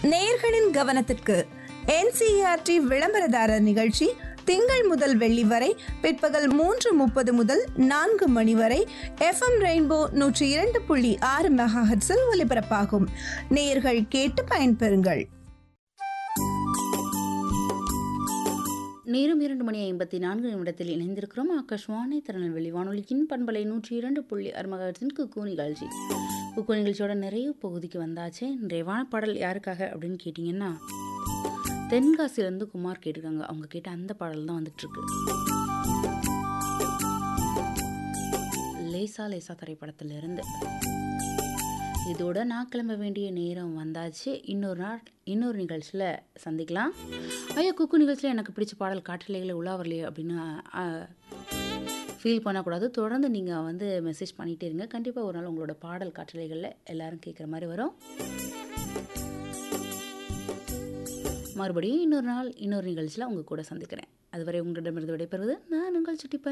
நேயர்களின் கவனத்திற்கு என்சிஆர்டி விளம்பரதாரர் நிகழ்ச்சி திங்கள் முதல் வெள்ளி வரை பிற்பகல் மூன்று முப்பது முதல் நான்கு மணி வரை எஃப்எம் ரெயின்போ நூற்றி இரண்டு புள்ளி ஆறு மெகாஹெட்ஸில் ஒலிபரப்பாகும் நேயர்கள் கேட்டு பயன்பெறுங்கள் நேரம் இரண்டு மணி ஐம்பத்தி நான்கு நிமிடத்தில் இணைந்திருக்கிறோம் ஆகாஷ்வாணி திருநெல்வேலி வானொலியின் பண்பலை நூற்றி இரண்டு புள்ளி அருமகத்தின் குக்கு நிகழ்ச்சி குக்கு நிகழ்ச்சியோட நிறைய பகுதிக்கு வந்தாச்சு நிறைவான பாடல் யாருக்காக அப்படின்னு கேட்டிங்கன்னா தென்காசியிலேருந்து குமார் கேட்டிருக்காங்க அவங்க கேட்ட அந்த பாடல் தான் வந்துட்டுருக்கு லேசா லேசா திரைப்படத்திலிருந்து இதோட நான் கிளம்ப வேண்டிய நேரம் வந்தாச்சு இன்னொரு நாள் இன்னொரு நிகழ்ச்சியில் சந்திக்கலாம் ஐயா குக்கு நிகழ்ச்சியில் எனக்கு பிடிச்ச பாடல் காற்றலைகளை உலா வரலையே அப்படின்னு ஃபீல் பண்ணக்கூடாது தொடர்ந்து நீங்கள் வந்து மெசேஜ் பண்ணிகிட்டே இருங்க கண்டிப்பாக ஒரு நாள் உங்களோட பாடல் காற்றலைகளில் எல்லாரும் கேட்குற மாதிரி வரும் மறுபடியும் இன்னொரு நாள் இன்னொரு நிகழ்ச்சியில் உங்கள் கூட சந்திக்கிறேன் அதுவரை உங்களிடமிருந்து விடைபெறுவது நான் உங்கள் சுட்டிப்பன்